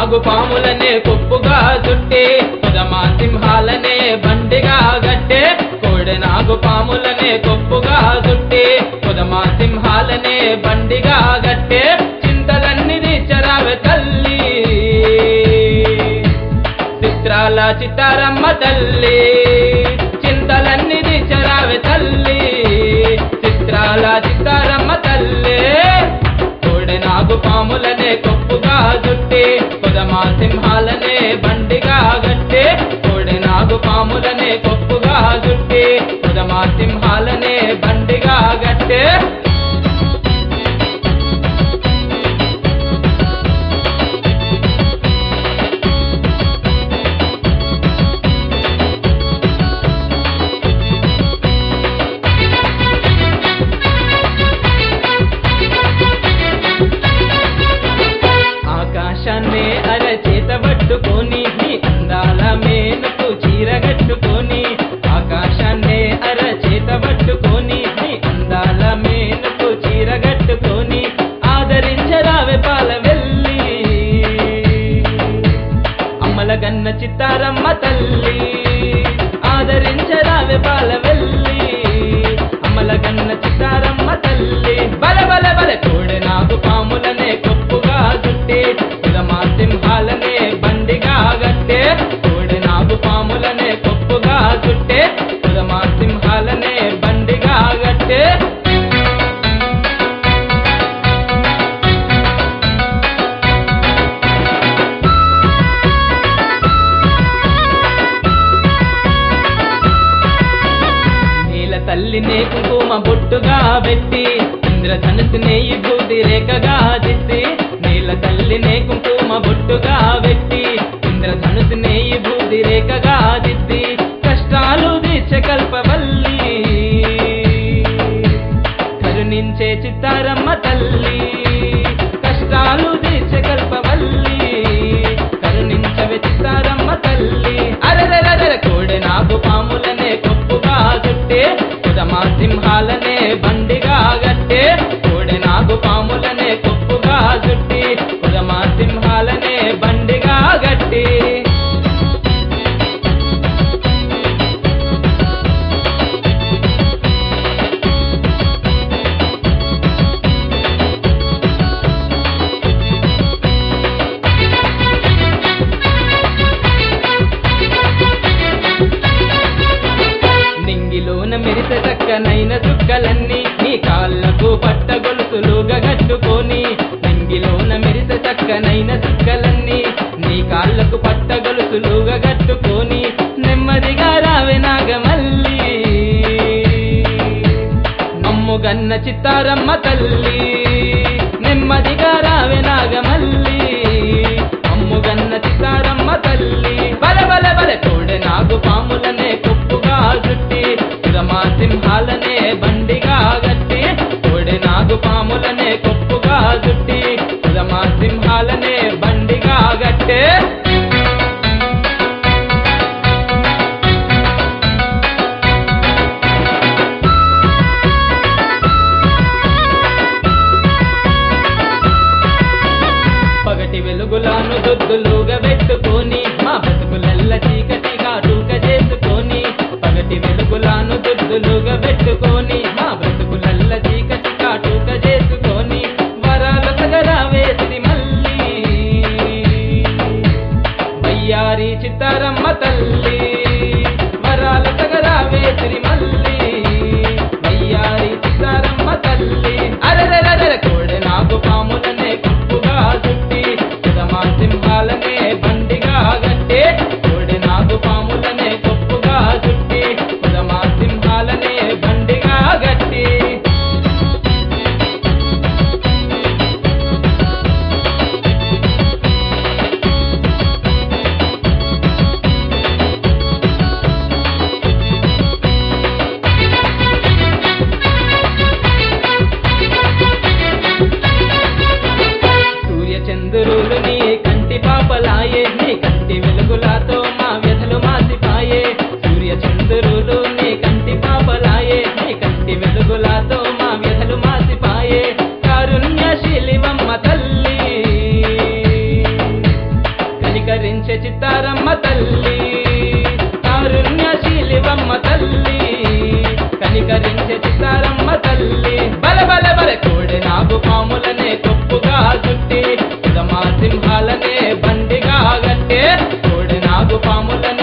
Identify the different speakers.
Speaker 1: నాగు పాములనే కొప్పుగా చుట్టి కుదమా సింహాలనే బండిగా గట్టే కోడె నాగు పాములనే కొప్పుగా చుట్టి కుదమా సింహాలనే బండిగా గట్టే చింతలన్నీ తీర్చరావే తల్లి చిత్రాల చిత్తారమ్మ తల్లి చింతలన్నీ తీర్చరావే తల్లి చిత్రాల చిత్తారమ్మ తల్లి కోడె నాగు పాములనే కొప్పుగా చుట్టి కుదమా సింహాలనే బండిగా గట్టి కోడె నాగు పాములనే కొప్పుగా చుట్టి కుదమా సింహాలనే బండిగా గట్టే ఆకాశాన్నే అరచేత పట్టుకొని నీ అందాల మేనకు చీరగట్టుకొని ఆకాశాన్నే అరచేత పట్టుకొని నీ అందాల మేనకు చీరగట్టుకొని ఆదరించరావే పాల వెళ్ళి అమ్మల గన్న చిత్తారమ్మ తల్లి ఆదరించరావే పాల వెళ్ళి అమ్మల గన్న చిత్తారమ్మ తల్లి బల బల బల కోడె నాగు పాములనే కొప్పుగా చుట్టి కులమా సింహాలనే బండిగా గట్టే కోడె నాగు పాములనే కొప్పుగా చుట్టే కులమా సింహాలనే బండిగా గట్టే నీల తల్లినే కుంకుమ బొట్టుగా పెట్టి ఇంద్రధనుసునే ఈ బూది రేఖగా దిద్ది నీల తల్లినే కుంకుమ బొట్టుగా పెట్టి ఇంద్రధనుసునే ఈ బూది రేఖగా దిద్ది కష్టాలు తీర్చే కల్పవల్లి కరుణించే చిత్తారమ్మ తల్లి కష్టాలు తీర్చే కల్పవల్లి కరుణించవే చిత్తారమ్మ తల్లి అరదరదర కోడె నాగు పాములనే కొప్పుగా చుట్టే కుదమా సింహాలనే బండిగా గట్టే కోడె నాగు పాములనే కొప్పుగా చుట్టి కుదమా సింహాలనే బండిగా గట్టి నింగిలోన మెరిసే చక్కనైన చుక్కలన్నీ నీ కాళ్ళకు పట్ట గొలుసులుగా కట్టుకొని నింగిలోన మెరిసే చక్కనైన చుక్కలన్నీ నీ కాళ్ళకు పట్ట గొలుసులుగా కట్టుకొని నెమ్మదిగా రావే నాగమల్లి నమ్ముగన్న చిత్తారమ్మ తల్లి నెమ్మదిగా రావే నాగమల్లి అమ్ముగన్న చిత్తారమ్మ తల్లి బల బల బల తోడె నాగు పాములనే కొప్పుగా చుట్టి కురమా సింహాలనే బండిగా గట్టి తోడె నాగు పాములనే కొప్పుగా చుట్టి కురమా సింహాలనే బండిగా గట్టే పగటి వెలుగులాను దొద్దులుగా పెట్టుకొని మా బతుకులల్ల చీకటిగా టూక చేసుకొని పగటి వెలుగులాను దొద్దులుగా పెట్టుకొని మా బతుకులల్ల చీకటిగా టూక చేసుకొని వరాల సగరా వేసి మళ్ళీ వయ్యారి చిత్తారమ్మ తల్లి వరాల సగరా వేసిరి మళ్ళీ వయ్యారి చిత్తారమ్మ తల్లి అరదరదర కోడె నాగు పాములనే కొప్పుగా చుట్టి కుదమా సింహాలనే బండిగా గట్టే కోడె నాగు పాములనే కొప్పుగా చుట్టి కుదమా సింహాలనే బండిగా గట్టి కనికరించే చిత్తారమ్మ తల్లి కారుణ్యశీలివమ్మ తల్లి కనికరించే చిత్తారమ్మ తల్లి బల బల బల కోడి నాగు పాములనే కొప్పుగా చుట్టి కులమా సింహాలనే బండిగా గట్టే కోడి నాగు పాములనే